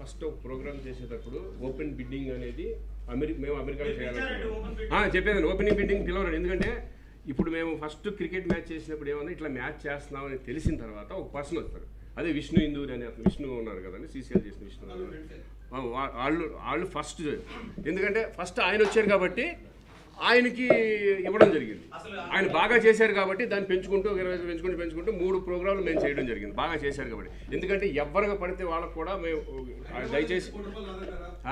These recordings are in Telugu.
ఫస్ట్ ఒక ప్రోగ్రామ్ చేసేటప్పుడు ఓపెన్ బిడ్డింగ్ అనేది అమెరికా మేము అమెరికాలో పిలిచారండి open bidding. చేయాలి చెప్పేది ఓపెనింగ్ బిడ్డింగ్ పిలవరు ఎందుకంటే ఇప్పుడు మేము ఫస్ట్ క్రికెట్ మ్యాచ్ చేసినప్పుడు ఏమన్నా ఇట్లా మ్యాచ్ చేస్తున్నామని తెలిసిన తర్వాత ఒక పర్సన్ వస్తారు అదే విష్ణు ఇందూరి అని అతను విష్ణు ఉన్నారు కదండి సీసీఎల్ చేసిన విష్ణు గారు. ఆ, వా- వాళ్ళు వాళ్ళు ఫస్ట్ ఎందుకంటే ఫస్ట్ ఆయన వచ్చారు కాబట్టి ఆయనకి ఇవ్వడం జరిగింది ఆయన బాగా చేశారు కాబట్టి దాన్ని పెంచుకుంటూ ఒక ఇరవై ఐదు పెంచుకుంటూ పెంచుకుంటూ మూడు ప్రోగ్రాంలు మేము చేయడం జరిగింది బాగా చేశారు కాబట్టి ఎందుకంటే ఎవరికి పడితే వాళ్ళకు కూడా మేము ఆ, దయచేసి ఆ?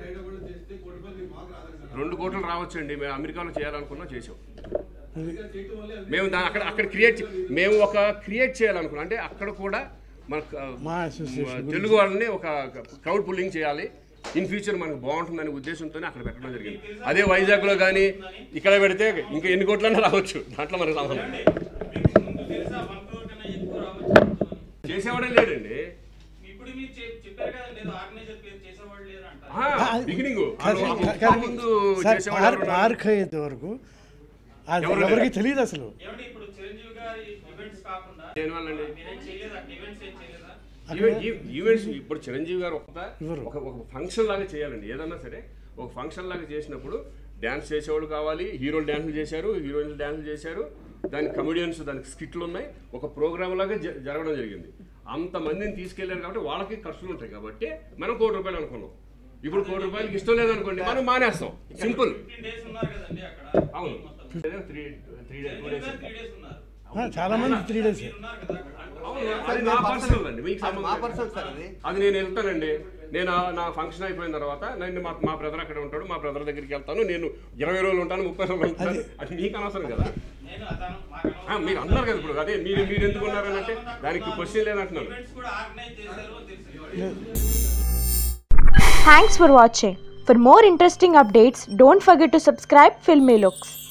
రెండు కోట్లు రావచ్చండి మేము అమెరికాలో చేయాలనుకున్నా చేసాం మేము దాని అక్కడ అక్కడ క్రియేట్ మేము ఒక క్రియేట్ చేయాలనుకున్నాం అంటే అక్కడ కూడా మన మా అసోసియేషన్ తెలుగు వాళ్ళని ఒక క్రౌడ్ పుల్లింగ్ చేయాలి ఇన్ ఫ్యూచర్ మనకు బాగుంటుందనే ఉద్దేశంతోనే అక్కడ పెట్టడం జరిగింది అదే వైజాగ్లో కానీ ఇక్కడ పెడితే ఇంకా ఎన్ని కోట్లన్నా రావచ్చు దాంట్లో మనకు సంబంధం లేదు. మీకు ముందు తెలుసా వన్ క్రోర్ కన్నా ఎక్కువ రావచ్చు చేసేవాడే లేడండి ఇప్పుడు మీరు చెప్- చెప్పారు కదా లేదు ఆర్గనైజర్ పేరు చేసేవాళ్ళు లేరు అంటారు బిగినింగ్ ముందు సార్ చేసేవాడు పార్క్ ఎవరు ఉన్నారు? పార్క్ అయ్యేంత వరకు అది ఎవరు ఎవరికి లేరా? తెలియదు అసలు ఏమంటే ఇప్పుడు చిరంజీవి గారి ఈవెంట్స్ కాకుండా దేనివల్లండి? మీరేం చేయలేదా ఈవెంట్స్ ఏం చేయలేదా ఈవె- ఈ- ఈవెంట్స్ ఇప్పుడు చిరంజీవి గారు ఒక ఇవ్వరు. ఒక ఒక ఫంక్షన్ లాగా చేయాలండి ఏదన్నా సరే ఒక ఫంక్షన్ లాగా చేసినప్పుడు డ్యాన్స్ చేసేవాళ్ళు కావాలి హీరోలు డ్యాన్సులు చేశారు హీరోయిన్లు డ్యాన్సులు చేశారు దానికి కమెడియన్స్ దానికి స్కిట్లు ఉన్నాయి ఒక ప్రోగ్రామ్ లాగా జ- జరగడం జరిగింది అంతమందిని తీసుకెళ్లారు కాబట్టి వాళ్ళకి ఖర్చులు ఉంటాయి కాబట్టి మనం కోటి రూపాయలు అనుకున్నాం ఇప్పుడు కోటి రూపాయలకి ఇష్టం లేదనుకోండి మనం మానేస్తాం సింపుల్ ఫిఫ్టీన్ డేస్ ఉన్నారు కదండి అక్కడ అవును మొత్తం. Three three days to Chiranjeevi days garu three days ఉన్నారు ఆ, చాలా మంది త్రీ డేస్ మీరు ఉన్నారు కదా అక్కడ. అవును అది నా పర్సనల్ అండి మీకు అది మా సంబంధం పర్సనల్ సార్ అది అది నేను వెళ్తానండి నేను ఆ- నా ఫంక్షన్ అయిపోయిన తర్వాత నేను మా మా బ్రదర్ అక్కడ ఉంటాడు మా బ్రదర్ దగ్గరికి వెళ్తాను నేను ఇరవై రోజులు ఉంటాను ముప్పై రోజులు ఉంటాను అది మీకు అనవసరం కదా నేను అతను మాకు ఆ, మీరు అన్నారు కదా ఇప్పుడు అదే మీరు మీరు ఎందుకు ఉన్నారని అంటే దానికి క్వశ్చన్ లేదంటున్నాను ఈవెంట్స్ కూడా ఆర్గనైజ్ చేశారు తెలుసు Thanks for watching. For more interesting updates, don't forget to subscribe Filmy Looks.